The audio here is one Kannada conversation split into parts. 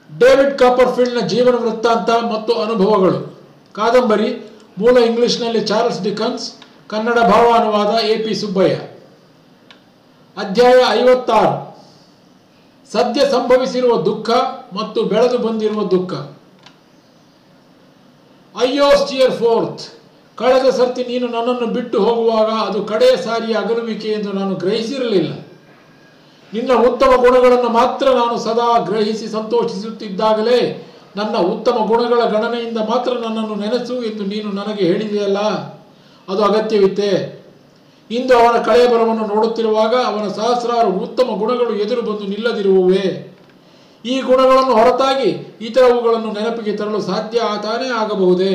ಡೇವಿಡ್ ಕಾಪರ್ಫೀಲ್ಡ್ನ ಜೀವನ ವೃತ್ತಾಂತ ಮತ್ತು ಅನುಭವಗಳು ಕಾದಂಬರಿ ಮೂಲ ಇಂಗ್ಲಿಷ್ನಲ್ಲಿ ಚಾರ್ಲ್ಸ್ ಡಿಕನ್ಸ್ ಕನ್ನಡ ಭಾವಾನುವಾದ ಎ ಪಿ ಸುಬ್ಬಯ್ಯ ಅಧ್ಯಾಯ ಐವತ್ತಾರು ಸದ್ಯ ಸಂಭವಿಸಿರುವ ದುಃಖ ಮತ್ತು ಬೆಳೆದು ಬಂದಿರುವ ದುಃಖ ಅಯ್ಯೋ ಸ್ಟಿಯರ್ ಫೋರ್ತ್ ಕಳೆದ ಸರ್ತಿ ನೀನು ನನ್ನನ್ನು ಬಿಟ್ಟು ಹೋಗುವಾಗ ಅದು ಕಡೆಯ ಸಾರಿಯ ಅಗಲುವಿಕೆ ಎಂದು ನಾನು ಗ್ರಹಿಸಿರಲಿಲ್ಲ ನಿನ್ನ ಉತ್ತಮ ಗುಣಗಳನ್ನು ಮಾತ್ರ ನಾನು ಸದಾ ಗ್ರಹಿಸಿ ಸಂತೋಷಿಸುತ್ತಿದ್ದಾಗಲೇ ನನ್ನ ಉತ್ತಮ ಗುಣಗಳ ಗಣನೆಯಿಂದ ಮಾತ್ರ ನನ್ನನ್ನು ನೆನೆಸು ಎಂದು ನೀನು ನನಗೆ ಹೇಳಿದೆಯಲ್ಲ ಅದು ಅಗತ್ಯವಿತ್ತೆ ಇಂದು ಅವನ ಕಳೆಯ ಬರವನ್ನು ನೋಡುತ್ತಿರುವಾಗ ಅವನ ಸಹಸ್ರಾರು ಉತ್ತಮ ಗುಣಗಳು ಎದುರು ಬಂದು ನಿಲ್ಲದಿರುವವೇ ಈ ಗುಣಗಳನ್ನು ಹೊರತಾಗಿ ಇತರವುಗಳನ್ನು ನೆನಪಿಗೆ ತರಲು ಸಾಧ್ಯ ತಾನೇ ಆಗಬಹುದೇ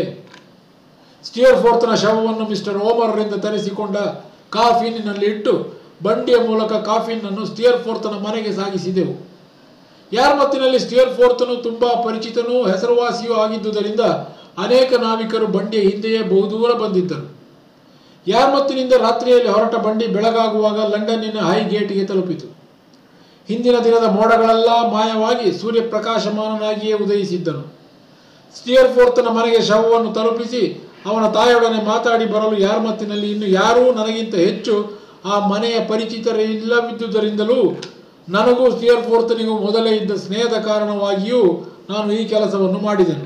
ಸ್ಟಿಯರ್ ಫೋರ್ತನ ಶವವನ್ನು ಮಿಸ್ಟರ್ ಓಮರ್ರಿಂದ ತರಿಸಿಕೊಂಡ ಕಾಫಿನಿನಲ್ಲಿ ಇಟ್ಟು ಬಂಡಿಯ ಮೂಲಕ ಕಾಫಿನನ್ನು ಸ್ಟಿಯರ್ ಫೋರ್ತನ ಮನೆಗೆ ಸಾಗಿಸಿದೆವು ಯಾರ್ಮತ್ತಿನಲ್ಲಿ ಸ್ಟಿಯರ್ ಫೋರ್ತನು ತುಂಬ ಪರಿಚಿತನೂ ಹೆಸರುವಾಸಿಯೂ ಆಗಿದ್ದುದರಿಂದ ಅನೇಕ ನಾವಿಕರು ಬಂಡಿಯ ಹಿಂದೆಯೇ ಬಹುದೂರ ಬಂದಿದ್ದರು ಯಾರ್ಮತ್ತಿನಿಂದ ರಾತ್ರಿಯಲ್ಲಿ ಹೊರಟ ಬಂಡಿ ಬೆಳಗಾಗುವಾಗ ಲಂಡನ್ನಿನ ಹೈ ಗೇಟ್ಗೆ ತಲುಪಿತು ಹಿಂದಿನ ದಿನದ ಮೋಡಗಳೆಲ್ಲ ಮಾಯವಾಗಿ ಸೂರ್ಯ ಪ್ರಕಾಶಮಾನನಾಗಿಯೇ ಉದಯಿಸಿದ್ದನು ಸ್ಟಿಯರ್ ಫೋರ್ತನ ಮನೆಗೆ ಶವವನ್ನು ತಲುಪಿಸಿ ಅವನ ತಾಯಿಯೊಡನೆ ಮಾತಾಡಿ ಬರಲು ಯಾರ್ಮತ್ತಿನಲ್ಲಿ ಇನ್ನು ಯಾರೂ ನನಗಿಂತ ಹೆಚ್ಚು ಆ ಮನೆಯ ಪರಿಚಿತರಿಲ್ಲವಿದ್ದುದರಿಂದಲೂ ನನಗೂ ಸ್ಟಿಯರ್ ಫೋರ್ತನಿಗೂ ಮೊದಲೇ ಇದ್ದ ಸ್ನೇಹದ ಕಾರಣವಾಗಿಯೂ ನಾನು ಈ ಕೆಲಸವನ್ನು ಮಾಡಿದೆನು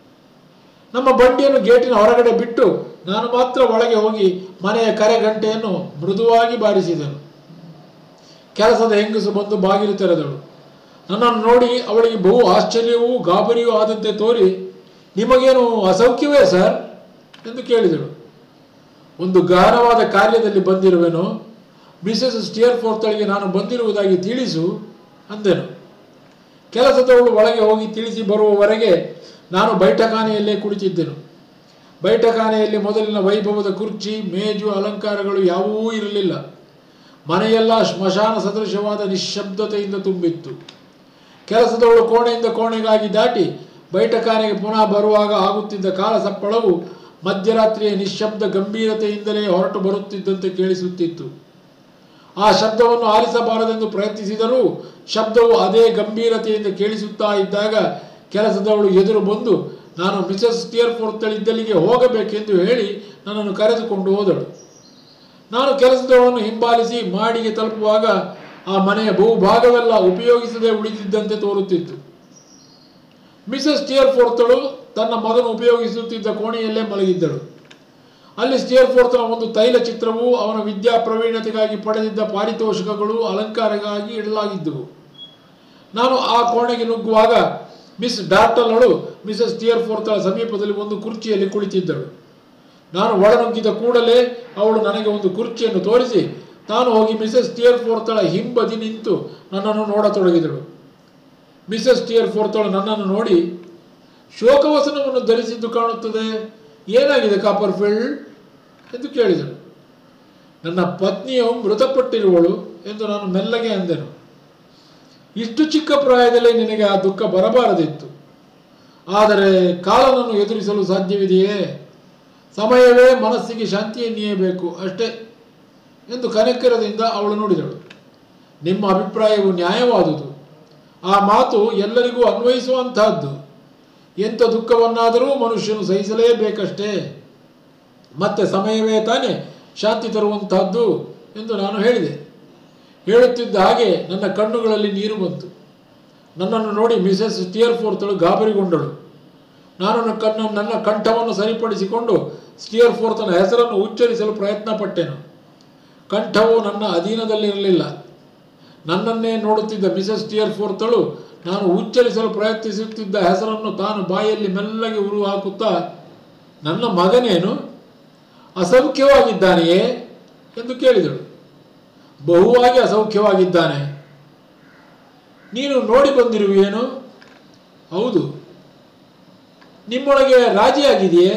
ನಮ್ಮ ಬಂಡಿಯನ್ನು ಗೇಟಿನ ಹೊರಗಡೆ ಬಿಟ್ಟು ನಾನು ಮಾತ್ರ ಒಳಗೆ ಹೋಗಿ ಮನೆಯ ಕರೆ ಗಂಟೆಯನ್ನು ಮೃದುವಾಗಿ ಬಾರಿಸಿದೆನು ಕೆಲಸದ ಹೆಂಗಸು ಬಂದು ಬಾಗಿಲು ತೆರೆದಳು ನನ್ನನ್ನು ನೋಡಿ ಅವಳಿಗೆ ಬಹು ಆಶ್ಚರ್ಯವೂ ಗಾಬರಿಯೂ ಆದಂತೆ ತೋರಿ ನಿಮಗೇನು ಅಸೌಖ್ಯವೇ ಸರ್ ಎಂದು ಕೇಳಿದಳು ಒಂದು ಗಹನವಾದ ಕಾರ್ಯದಲ್ಲಿ ಬಂದಿರುವೆನು ಮಿಸಸ್ ಸ್ಟಿಯರ್ ಫೋರ್ತಳಿಗೆ ನಾನು ಬಂದಿರುವುದಾಗಿ ತಿಳಿಸು ಅಂದೆನು ಕೆಲಸದವಳು ಒಳಗೆ ಹೋಗಿ ತಿಳಿಸಿ ಬರುವವರೆಗೆ ನಾನು ಬೈಠಖಾನೆಯಲ್ಲೇ ಕುಳಿತಿದ್ದೆನು ಬೈಠಖಾನೆಯಲ್ಲಿ ಮೊದಲಿನ ವೈಭವದ ಕುರ್ಚಿ ಮೇಜು ಅಲಂಕಾರಗಳು ಯಾವುವೂ ಇರಲಿಲ್ಲ ಮನೆಯೆಲ್ಲ ಸ್ಮಶಾನ ಸದೃಶವಾದ ನಿಶ್ಶಬ್ದತೆಯಿಂದ ತುಂಬಿತ್ತು ಕೆಲಸದವಳು ಕೋಣೆಯಿಂದ ಕೋಣೆಗಾಗಿ ದಾಟಿ ಬೈಠಖಾನೆಗೆ ಪುನಃ ಬರುವಾಗ ಆಗುತ್ತಿದ್ದ ಕಾಲ ಸಪ್ಪಳವು ಮಧ್ಯರಾತ್ರಿಯ ನಿಶ್ಶಬ್ದ ಗಂಭೀರತೆಯಿಂದಲೇ ಹೊರಟು ಬರುತ್ತಿದ್ದಂತೆ ಕೇಳಿಸುತ್ತಿತ್ತು ಆ ಶಬ್ದವನ್ನು ಆಲಿಸಬಾರದೆಂದು ಪ್ರಯತ್ನಿಸಿದರೂ ಶಬ್ದವು ಅದೇ ಗಂಭೀರತೆಯಿಂದ ಕೇಳಿಸುತ್ತಾ ಇದ್ದಾಗ ಕೆಲಸದವಳು ಎದುರು ಬಂದು ನಾನು ಮಿಸಸ್ ಸ್ಟಿಯರ್ ಫೋರ್ತಳಿದ್ದಲ್ಲಿಗೆ ಹೋಗಬೇಕೆಂದು ಹೇಳಿ ನನ್ನನ್ನು ಕರೆದುಕೊಂಡು ಹೋದಳು ನಾನು ಕೆಲಸದವಳನ್ನು ಹಿಂಬಾಲಿಸಿ ಮಾಡಿಗೆ ತಲುಪುವಾಗ ಆ ಮನೆಯ ಬಹುಭಾಗವೆಲ್ಲ ಉಪಯೋಗಿಸದೆ ಉಳಿದಿದ್ದಂತೆ ತೋರುತ್ತಿತ್ತು ಮಿಸಸ್ ಸ್ಟಿಯರ್ ಫೋರ್ತಳು ತನ್ನ ಮಗನು ಉಪಯೋಗಿಸುತ್ತಿದ್ದ ಕೋಣೆಯಲ್ಲೇ ಮಲಗಿದ್ದಳು ಅಲ್ಲಿ ಸ್ಟಿಯರ್ ಫೋರ್ತನ ಒಂದು ತೈಲ ಚಿತ್ರವು ಅವನ ವಿದ್ಯಾ ಪ್ರವೀಣತೆಗಾಗಿ ಪಡೆದಿದ್ದ ಪಾರಿತೋಷಕಗಳು ಅಲಂಕಾರಕ್ಕಾಗಿ ಇಡಲಾಗಿದ್ದವು ನಾನು ಆ ಕೋಣೆಗೆ ನುಗ್ಗುವಾಗ ಮಿಸ್ ಡಾರ್ಟಲಳು ಮಿಸಸ್ ಸ್ಟಿಯರ್ ಫೋರ್ತಳ ಸಮೀಪದಲ್ಲಿ ಒಂದು ಕುರ್ಚಿಯಲ್ಲಿ ಕುಳಿತಿದ್ದಳು ನಾನು ಒಳನುಗ್ಗಿದ ಕೂಡಲೇ ಅವಳು ನನಗೆ ಒಂದು ಕುರ್ಚಿಯನ್ನು ತೋರಿಸಿ ತಾನು ಹೋಗಿ ಮಿಸಸ್ ಸ್ಟಿಯರ್ ಫೋರ್ತಳ ಹಿಂಬದಿ ನಿಂತು ನನ್ನನ್ನು ನೋಡತೊಡಗಿದಳು ಮಿಸಸ್ ಸ್ಟಿಯರ್ ಫೋರ್ತಳು ನನ್ನನ್ನು ನೋಡಿ ಶೋಕವಸನವನ್ನು ಧರಿಸಿದ್ದು ಕಾಣುತ್ತದೆ ಏನಾಗಿದೆ ಕಾಪರ್ಫೀಲ್ಡ್ ಎಂದು ಕೇಳಿದಳು ನನ್ನ ಪತ್ನಿಯು ಮೃತಪಟ್ಟಿರುವಳು ಎಂದು ನಾನು ಮೆಲ್ಲಗೆ ಅಂದೆನು ಇಷ್ಟು ಚಿಕ್ಕ ಪ್ರಾಯದಲ್ಲೇ ನಿನಗೆ ಆ ದುಃಖ ಬರಬಾರದಿತ್ತು ಆದರೆ ಕಾಲನನ್ನು ಎದುರಿಸಲು ಸಾಧ್ಯವಿದೆಯೇ ಸಮಯವೇ ಮನಸ್ಸಿಗೆ ಶಾಂತಿಯನ್ನಿಯಬೇಕು ಅಷ್ಟೇ ಎಂದು ಕನೆಕ್ಕರದಿಂದ ಅವಳು ನುಡಿದಳು ನಿಮ್ಮ ಅಭಿಪ್ರಾಯವು ನ್ಯಾಯವಾದುದು ಆ ಮಾತು ಎಲ್ಲರಿಗೂ ಅನ್ವಯಿಸುವಂತಹದ್ದು ಎಂಥ ದುಃಖವನ್ನಾದರೂ ಮನುಷ್ಯನು ಸಹಿಸಲೇಬೇಕಷ್ಟೇ ಮತ್ತೆ ಸಮಯವೇ ತಾನೇ ಶಾಂತಿ ತರುವಂತಹದ್ದು ಎಂದು ನಾನು ಹೇಳಿದೆ ಹೇಳುತ್ತಿದ್ದ ಹಾಗೆ ನನ್ನ ಕಣ್ಣುಗಳಲ್ಲಿ ನೀರು ಬಂತು ನನ್ನನ್ನು ನೋಡಿ ಮಿಸೆಸ್ ಸ್ಟಿಯರ್ ಫೋರ್ತಳು ಗಾಬರಿಗೊಂಡಳು ನಾನು ನನ್ನ ಕಣ್ಣ ನನ್ನ ಕಂಠವನ್ನು ಸರಿಪಡಿಸಿಕೊಂಡು ಸ್ಟಿಯರ್ ಫೋರ್ತನ ಹೆಸರನ್ನು ಉಚ್ಚರಿಸಲು ಪ್ರಯತ್ನ ಪಟ್ಟೆನು ಕಂಠವು ನನ್ನ ಅಧೀನದಲ್ಲಿರಲಿಲ್ಲ ನನ್ನನ್ನೇ ನೋಡುತ್ತಿದ್ದ ಮಿಸೆಸ್ ಸ್ಟಿಯರ್ ಫೋರ್ತಳು ನಾನು ಉಚ್ಚರಿಸಲು ಪ್ರಯತ್ನಿಸುತ್ತಿದ್ದ ಹೆಸರನ್ನು ತಾನು ಬಾಯಲ್ಲಿ ಮೆಲ್ಲಗೆ ಉರು ಹಾಕುತ್ತಾ ನನ್ನ ಮಗನೇನು ಅಸೌಖ್ಯವಾಗಿದ್ದಾನೆಯೇ ಎಂದು ಕೇಳಿದಳು ಬಹುವಾಗಿ ಅಸೌಖ್ಯವಾಗಿದ್ದಾನೆ ನೀನು ನೋಡಿ ಬಂದಿರುವೇನು ಹೌದು ನಿಮ್ಮೊಳಗೆ ರಾಜಿಯಾಗಿದೆಯೇ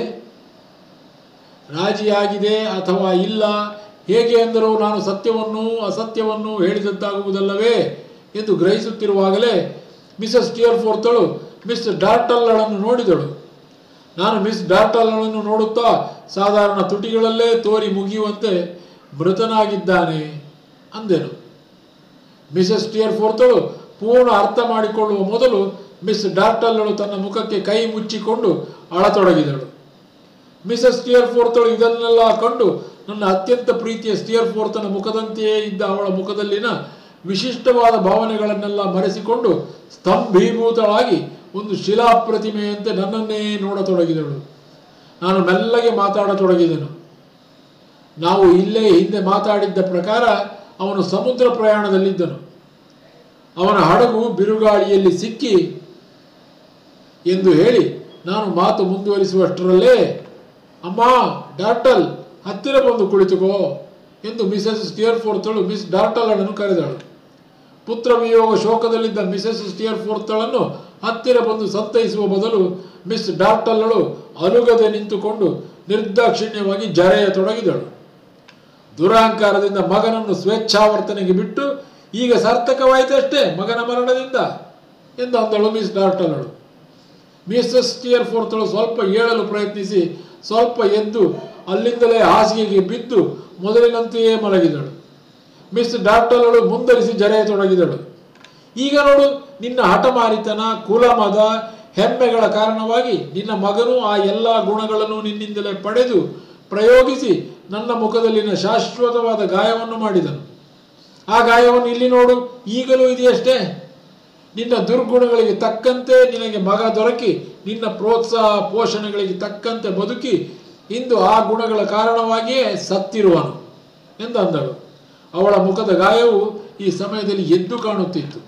ರಾಜಿಯಾಗಿದೆ ಅಥವಾ ಇಲ್ಲ ಹೇಗೆ ಎಂದರೂ ನಾನು ಸತ್ಯವನ್ನು ಅಸತ್ಯವನ್ನು ಹೇಳಿದಂತಾಗುವುದಲ್ಲವೇ ಎಂದು ಗ್ರಹಿಸುತ್ತಿರುವಾಗಲೇ ಮಿಸಸ್ ಸ್ಟಿಯರ್ ಫೋರ್ತಳು ಮಿಸ್ ಡಾರ್ಟಲ್ಗಳನ್ನು ನೋಡಿದಳು ನಾನು ಮಿಸ್ ಡಾರ್ಟಲ್ಗಳನ್ನು ನೋಡುತ್ತಾ ಸಾಧಾರಣ ತುಟಿಗಳಲ್ಲೇ ತೋರಿ ಮುಗಿಯುವಂತೆ ಮೃತನಾಗಿದ್ದಾನೆ ಅಂದೆನು ಮಿಸಸ್ ಸ್ಟಿಯರ್ ಫೋರ್ತಳು ಪೂರ್ಣ ಅರ್ಥ ಮಾಡಿಕೊಳ್ಳುವ ಮೊದಲು ಮಿಸ್ ಡಾರ್ಟಲ್ಲಳು ತನ್ನ ಮುಖಕ್ಕೆ ಕೈ ಮುಚ್ಚಿಕೊಂಡು ಅಳತೊಡಗಿದಳು ಮಿಸಸ್ ಸ್ಟಿಯರ್ಫೋರ್ತಳು ಇದನ್ನೆಲ್ಲ ಕಂಡು ನನ್ನ ಅತ್ಯಂತ ಪ್ರೀತಿಯ ಸ್ಟಿಯರ್ಫೋರ್ತನ ಮುಖದಂತೆಯೇ ಇದ್ದ ಅವಳ ಮುಖದಲ್ಲಿನ ವಿಶಿಷ್ಟವಾದ ಭಾವನೆಗಳನ್ನೆಲ್ಲ ಮರೆಸಿಕೊಂಡು ಸ್ತಂಭೀಭೂತಳಾಗಿ ಒಂದು ಶಿಲಾ ಪ್ರತಿಮೆಯಂತೆ ನನ್ನನ್ನೇ ನೋಡತೊಡಗಿದಳು ನಾನು ಮೆಲ್ಲಗೆ ಮಾತಾಡತೊಡಗಿದೆನು ನಾವು ಇಲ್ಲೇ ಹಿಂದೆ ಮಾತಾಡಿದ್ದ ಪ್ರಕಾರ ಅವನು ಸಮುದ್ರ ಪ್ರಯಾಣದಲ್ಲಿದ್ದನು ಅವನ ಹಡಗು ಬಿರುಗಾಳಿಯಲ್ಲಿ ಸಿಕ್ಕಿ ಎಂದು ಹೇಳಿ ನಾನು ಮಾತು ಮುಂದುವರಿಸುವಷ್ಟರಲ್ಲೇ ಅಮ್ಮ ಡಾರ್ಟಲ್ ಹತ್ತಿರ ಬಂದು ಕುಳಿತುಕೋ ಎಂದು ಮಿಸೆಸ್ ಸ್ಟಿಯರ್ಫೋರ್ತಳು ಮಿಸ್ ಡಾರ್ಟಲನ್ನು ಕರೆದಳು ಪುತ್ರ ವಿಯೋಗ ಶೋಕದಲ್ಲಿದ್ದ ಮಿಸೆಸ್ ಸ್ಟಿಯರ್ಫೋರ್ತಳನ್ನು ಹತ್ತಿರ ಬಂದು ಸಂತೈಸುವ ಬದಲು ಮಿಸ್ ಡಾರ್ಟಲ್ಲಳು ಅಲುಗದೆ ನಿಂತುಕೊಂಡು ನಿರ್ದಾಕ್ಷಿಣ್ಯವಾಗಿ ಜರೆಯತೊಡಗಿದಳು ದುರಹಂಕಾರದಿಂದ ಮಗನನ್ನು ಸ್ವೇಚ್ಛಾವರ್ತನೆಗೆ ಬಿಟ್ಟು ಈಗ ಸಾರ್ಥಕವಾಯಿತಷ್ಟೇ ಮಗನ ಮರಣದಿಂದ ಎಂದು ಅಂದಳು ಮಿಸ್ ಡಾರ್ಟಲಳು ಮಿಸಸ್ ಸ್ಟಿಯರ್ಫೋರ್ತಳು ಸ್ವಲ್ಪ ಏಳಲು ಪ್ರಯತ್ನಿಸಿ ಸ್ವಲ್ಪ ಎದ್ದು ಅಲ್ಲಿಂದಲೇ ಹಾಸಿಗೆಗೆ ಬಿದ್ದು ಮೊದಲಿನಂತೆಯೇ ಮಲಗಿದಳು ಮಿಸ್ ಡಾಕ್ಟರ್ಗಳು ಮುಂದರಿಸಿ ಜರೆಯತೊಡಗಿದಳು ಈಗ ನೋಡು ನಿನ್ನ ಹಠಮಾರಿತನ ಕುಲಮದ ಹೆಮ್ಮೆಗಳ ಕಾರಣವಾಗಿ ನಿನ್ನ ಮಗನು ಆ ಎಲ್ಲ ಗುಣಗಳನ್ನು ನಿನ್ನಿಂದಲೇ ಪಡೆದು ಪ್ರಯೋಗಿಸಿ ನನ್ನ ಮುಖದಲ್ಲಿನ ಶಾಶ್ವತವಾದ ಗಾಯವನ್ನು ಮಾಡಿದನು ಆ ಗಾಯವನ್ನು ಇಲ್ಲಿ ನೋಡು ಈಗಲೂ ಇದೆಯಷ್ಟೇ ನಿನ್ನ ದುರ್ಗುಣಗಳಿಗೆ ತಕ್ಕಂತೆ ನಿನಗೆ ಮಗ ದೊರಕಿ ನಿನ್ನ ಪ್ರೋತ್ಸಾಹ ಪೋಷಣೆಗಳಿಗೆ ತಕ್ಕಂತೆ ಬದುಕಿ ಇಂದು ಆ ಗುಣಗಳ ಕಾರಣವಾಗಿಯೇ ಸತ್ತಿರುವನು ಎಂದು ಅಂದಳು ಅವಳ ಮುಖದ ಗಾಯವು ಈ ಸಮಯದಲ್ಲಿ ಎದ್ದು ಕಾಣುತ್ತಿತ್ತು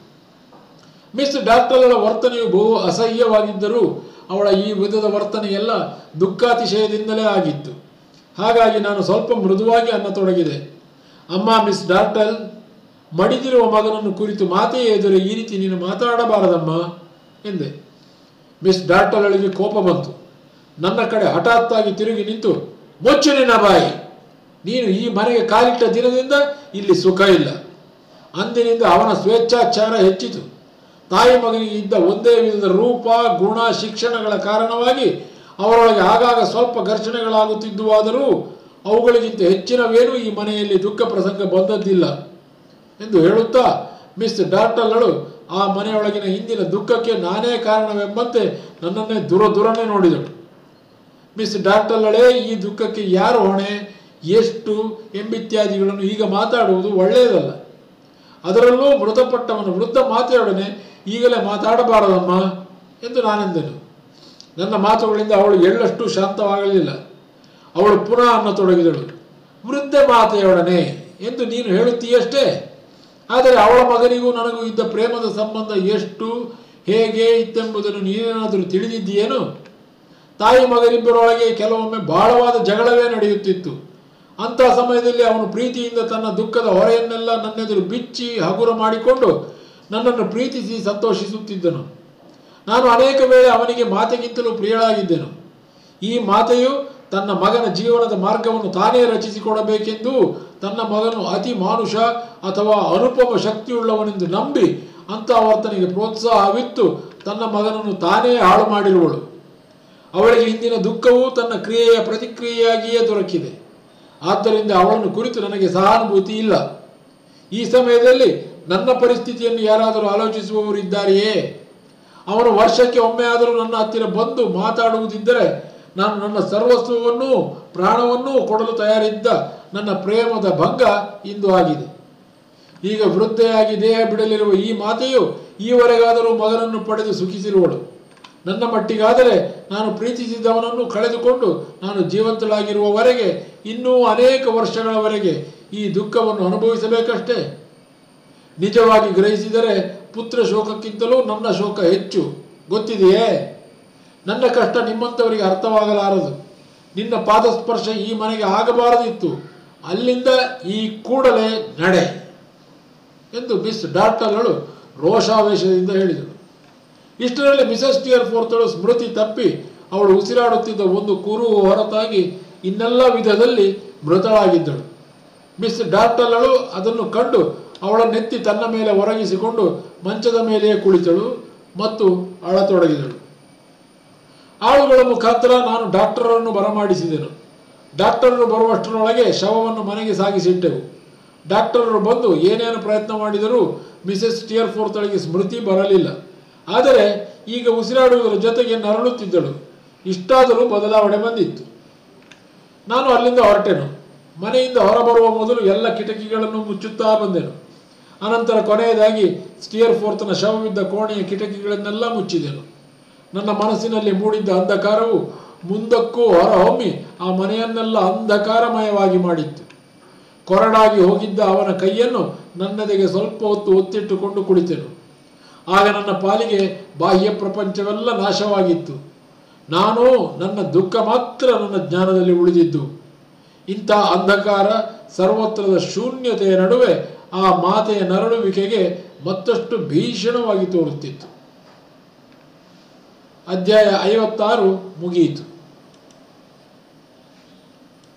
ಮಿಸ್ ಡಾಕ್ಟರ್ಗಳ ವರ್ತನೆಯು ಬಹು ಅಸಹ್ಯವಾಗಿದ್ದರೂ ಅವಳ ಈ ವಿಧದ ವರ್ತನೆಯೆಲ್ಲ ದುಃಖಾತಿಶಯದಿಂದಲೇ ಆಗಿತ್ತು ಹಾಗಾಗಿ ನಾನು ಸ್ವಲ್ಪ ಮೃದುವಾಗಿ ಅನ್ನತೊಡಗಿದೆ ಅಮ್ಮ ಮಿಸ್ ಡಾಕ್ಟರ್ ಮಡಿದಿರುವ ಮಗನನ್ನು ಕುರಿತು ಮಾತೇ ಎದುರು ಈ ರೀತಿ ನೀನು ಮಾತಾಡಬಾರದಮ್ಮ ಎಂದೆ ಮಿಸ್ ಡಾಕ್ಟರ್ಗಳಿಗೆ ಕೋಪ ಬಂತು ನನ್ನ ಕಡೆ ಹಠಾತ್ತಾಗಿ ತಿರುಗಿ ನಿಂತು ಮುಚ್ಚು ನಿನ್ನ ಬಾಯಿ ನೀನು ಈ ಮನೆಗೆ ಕಾಲಿಟ್ಟ ದಿನದಿಂದ ಇಲ್ಲಿ ಸುಖ ಇಲ್ಲ ಅಂದಿನಿಂದ ಅವನ ಸ್ವೇಚ್ಛಾಚಾರ ಹೆಚ್ಚಿತು ತಾಯಿ ಮಗನಿಗೆ ಇದ್ದ ಒಂದೇ ವಿಧದ ರೂಪ ಗುಣ ಶಿಕ್ಷಣಗಳ ಕಾರಣವಾಗಿ ಅವರೊಳಗೆ ಆಗಾಗ ಸ್ವಲ್ಪ ಘರ್ಷಣೆಗಳಾಗುತ್ತಿದ್ದುವಾದರೂ ಅವುಗಳಿಗಿಂತ ಹೆಚ್ಚಿನವೇನೂ ಈ ಮನೆಯಲ್ಲಿ ದುಃಖ ಪ್ರಸಂಗ ಬಂದದ್ದಿಲ್ಲ ಎಂದು ಹೇಳುತ್ತಾ ಮಿಸ್ ಡಾರ್ಟಲ್ಗಳು ಆ ಮನೆಯೊಳಗಿನ ಹಿಂದಿನ ದುಃಖಕ್ಕೆ ನಾನೇ ಕಾರಣವೆಂಬಂತೆ ನನ್ನನ್ನೇ ದುರ ದುರನೆ ನೋಡಿದಳು ಮಿಸ್ ಡಾಕ್ಟರ್ಗಳೇ ಈ ದುಃಖಕ್ಕೆ ಯಾರು ಹೊಣೆ ಎಷ್ಟು ಎಂಬಿತ್ಯಾದಿಗಳನ್ನು ಈಗ ಮಾತಾಡುವುದು ಒಳ್ಳೆಯದಲ್ಲ ಅದರಲ್ಲೂ ಮೃತಪಟ್ಟವನ ವೃದ್ಧ ಮಾತೆಯೊಡನೆ ಈಗಲೇ ಮಾತಾಡಬಾರದಮ್ಮ ಎಂದು ನಾನೆಂದೆನು ನನ್ನ ಮಾತುಗಳಿಂದ ಅವಳು ಎಳ್ಳಷ್ಟು ಶಾಂತವಾಗಲಿಲ್ಲ ಅವಳು ಪುನಃ ಅನ್ನತೊಡಗಿದಳು ವೃದ್ಧ ಮಾತೆಯೊಡನೆ ಎಂದು ನೀನು ಹೇಳುತ್ತೀಯಷ್ಟೇ ಆದರೆ ಅವಳ ಮಗನಿಗೂ ನನಗೂ ಇದ್ದ ಪ್ರೇಮದ ಸಂಬಂಧ ಎಷ್ಟು ಹೇಗೆ ಇತ್ತೆಂಬುದನ್ನು ನೀನೇನಾದರೂ ತಿಳಿದಿದ್ದೀಯೇನು ತಾಯಿ ಮಗನಿಬ್ಬರೊಳಗೆ ಕೆಲವೊಮ್ಮೆ ಬಹಳವಾದ ಜಗಳವೇ ನಡೆಯುತ್ತಿತ್ತು ಅಂಥ ಸಮಯದಲ್ಲಿ ಅವನು ಪ್ರೀತಿಯಿಂದ ತನ್ನ ದುಃಖದ ಹೊರೆಯನ್ನೆಲ್ಲ ನನ್ನೆದುರು ಬಿಚ್ಚಿ ಹಗುರ ಮಾಡಿಕೊಂಡು ನನ್ನನ್ನು ಪ್ರೀತಿಸಿ ಸಂತೋಷಿಸುತ್ತಿದ್ದನು ನಾನು ಅನೇಕ ವೇಳೆ ಅವನಿಗೆ ಮಾತೆಗಿಂತಲೂ ಪ್ರಿಯಳಾಗಿದ್ದೆನು ಈ ಮಾತೆಯು ತನ್ನ ಮಗನ ಜೀವನದ ಮಾರ್ಗವನ್ನು ತಾನೇ ರಚಿಸಿಕೊಡಬೇಕೆಂದು ತನ್ನ ಮಗನು ಅತಿ ಮಾನುಷ ಅಥವಾ ಅನುಪಮ ಶಕ್ತಿಯುಳ್ಳವನೆಂದು ನಂಬಿ ಅಂಥ ವರ್ತನೆಗೆ ಪ್ರೋತ್ಸಾಹವಿತ್ತು ತನ್ನ ಮಗನನ್ನು ತಾನೇ ಹಾಳು ಮಾಡಿರುವಳು ಅವಳಿಗೆ ಇಂದಿನ ದುಃಖವು ತನ್ನ ಕ್ರಿಯೆಯ ಪ್ರತಿಕ್ರಿಯೆಯಾಗಿಯೇ ದೊರಕಿದೆ ಆದ್ದರಿಂದ ಅವಳನ್ನು ಕುರಿತು ನನಗೆ ಸಹಾನುಭೂತಿ ಇಲ್ಲ ಈ ಸಮಯದಲ್ಲಿ ನನ್ನ ಪರಿಸ್ಥಿತಿಯನ್ನು ಯಾರಾದರೂ ಆಲೋಚಿಸುವವರು ಇದ್ದಾರೆಯೇ ಅವನು ವರ್ಷಕ್ಕೆ ಒಮ್ಮೆ ಆದರೂ ನನ್ನ ಹತ್ತಿರ ಬಂದು ಮಾತಾಡುವುದಿದ್ದರೆ ನಾನು ನನ್ನ ಸರ್ವಸ್ವವನ್ನೂ ಪ್ರಾಣವನ್ನೂ ಕೊಡಲು ತಯಾರಿದ್ದ ನನ್ನ ಪ್ರೇಮದ ಭಂಗ ಇಂದು ಆಗಿದೆ ಈಗ ವೃದ್ಧೆಯಾಗಿ ದೇಹ ಬಿಡಲಿರುವ ಈ ಮಾತೆಯು ಈವರೆಗಾದರೂ ಮಗನನ್ನು ಪಡೆದು ಸುಖಿಸಿರುವಳು ನನ್ನ ಮಟ್ಟಿಗಾದರೆ ನಾನು ಪ್ರೀತಿಸಿದವನನ್ನು ಕಳೆದುಕೊಂಡು ನಾನು ಜೀವಂತಳಾಗಿರುವವರೆಗೆ ಇನ್ನೂ ಅನೇಕ ವರ್ಷಗಳವರೆಗೆ ಈ ದುಃಖವನ್ನು ಅನುಭವಿಸಬೇಕಷ್ಟೇ ನಿಜವಾಗಿ ಗ್ರಹಿಸಿದರೆ ಪುತ್ರ ಶೋಕಕ್ಕಿಂತಲೂ ನನ್ನ ಶೋಕ ಹೆಚ್ಚು ಗೊತ್ತಿದೆಯೇ ನನ್ನ ಕಷ್ಟ ನಿಮ್ಮಂಥವರಿಗೆ ಅರ್ಥವಾಗಲಾರದು ನಿನ್ನ ಪಾದಸ್ಪರ್ಶ ಈ ಮನೆಗೆ ಆಗಬಾರದಿತ್ತು ಅಲ್ಲಿಂದ ಈ ಕೂಡಲೇ ನಡೆ ಎಂದು ಮಿಸ್ ಡಾಕ್ಟರ್ಗಳು ರೋಷಾವೇಶದಿಂದ ಹೇಳಿದರು ಇಷ್ಟರಲ್ಲಿ ಮಿಸಸ್ ಟಿಯರ್ ಫೋರ್ತಳು ಸ್ಮೃತಿ ತಪ್ಪಿ ಅವಳು ಉಸಿರಾಡುತ್ತಿದ್ದ ಒಂದು ಕುರು ಹೊರತಾಗಿ ಇನ್ನೆಲ್ಲ ವಿಧದಲ್ಲಿ ಮೃತಳಾಗಿದ್ದಳು ಮಿಸ್ ಡಾಕ್ಟರ್ಗಳು ಅದನ್ನು ಕಂಡು ಅವಳನ್ನೆತ್ತಿ ತನ್ನ ಮೇಲೆ ಒರಗಿಸಿಕೊಂಡು ಮಂಚದ ಮೇಲೆಯೇ ಕುಳಿತಳು ಮತ್ತು ಅಳತೊಡಗಿದಳು ಆಳುಗಳ ಮುಖಾಂತರ ನಾನು ಡಾಕ್ಟರನ್ನು ಬರಮಾಡಿಸಿದೆನು ಡಾಕ್ಟರರು ಬರುವಷ್ಟರೊಳಗೆ ಶವವನ್ನು ಮನೆಗೆ ಸಾಗಿಸಿಟ್ಟೆವು ಡಾಕ್ಟರರು ಬಂದು ಏನೇನು ಪ್ರಯತ್ನ ಮಾಡಿದರೂ ಮಿಸೆಸ್ ಟಿಯರ್ ಫೋರ್ತಳಿಗೆ ಸ್ಮೃತಿ ಬರಲಿಲ್ಲ ಆದರೆ ಈಗ ಉಸಿರಾಡುವುದರ ಜೊತೆಗೆ ನರಳುತ್ತಿದ್ದಳು ಇಷ್ಟಾದರೂ ಬದಲಾವಣೆ ಬಂದಿತ್ತು ನಾನು ಅಲ್ಲಿಂದ ಹೊರಟೆನು ಮನೆಯಿಂದ ಹೊರಬರುವ ಮೊದಲು ಎಲ್ಲ ಕಿಟಕಿಗಳನ್ನು ಮುಚ್ಚುತ್ತಾ ಬಂದೆನು ಅನಂತರ ಕೊನೆಯದಾಗಿ ಸ್ಟಿಯರ್ ಫೋರ್ತನ ಶವವಿದ್ದ ಕೋಣೆಯ ಕಿಟಕಿಗಳನ್ನೆಲ್ಲ ಮುಚ್ಚಿದೆನು ನನ್ನ ಮನಸ್ಸಿನಲ್ಲಿ ಮೂಡಿದ್ದ ಅಂಧಕಾರವು ಮುಂದಕ್ಕೂ ಹೊರಹೊಮ್ಮಿ ಆ ಮನೆಯನ್ನೆಲ್ಲ ಅಂಧಕಾರಮಯವಾಗಿ ಮಾಡಿತ್ತು ಕೊರಡಾಗಿ ಹೋಗಿದ್ದ ಅವನ ಕೈಯನ್ನು ನನ್ನೆದೆಗೆ ಸ್ವಲ್ಪ ಹೊತ್ತು ಒತ್ತಿಟ್ಟುಕೊಂಡು ಕುಳಿತೆನು ಆಗ ನನ್ನ ಪಾಲಿಗೆ ಬಾಹ್ಯ ಪ್ರಪಂಚವೆಲ್ಲ ನಾಶವಾಗಿತ್ತು ನಾನು ನನ್ನ ದುಃಖ ಮಾತ್ರ ನನ್ನ ಜ್ಞಾನದಲ್ಲಿ ಉಳಿದಿದ್ದು ಇಂಥ ಅಂಧಕಾರ ಸರ್ವತ್ರದ ಶೂನ್ಯತೆಯ ನಡುವೆ ಆ ಮಾತೆಯ ನರಳುವಿಕೆಗೆ ಮತ್ತಷ್ಟು ಭೀಷಣವಾಗಿ ತೋರುತ್ತಿತ್ತು ಅಧ್ಯಾಯ ಐವತ್ತಾರು ಮುಗಿಯಿತು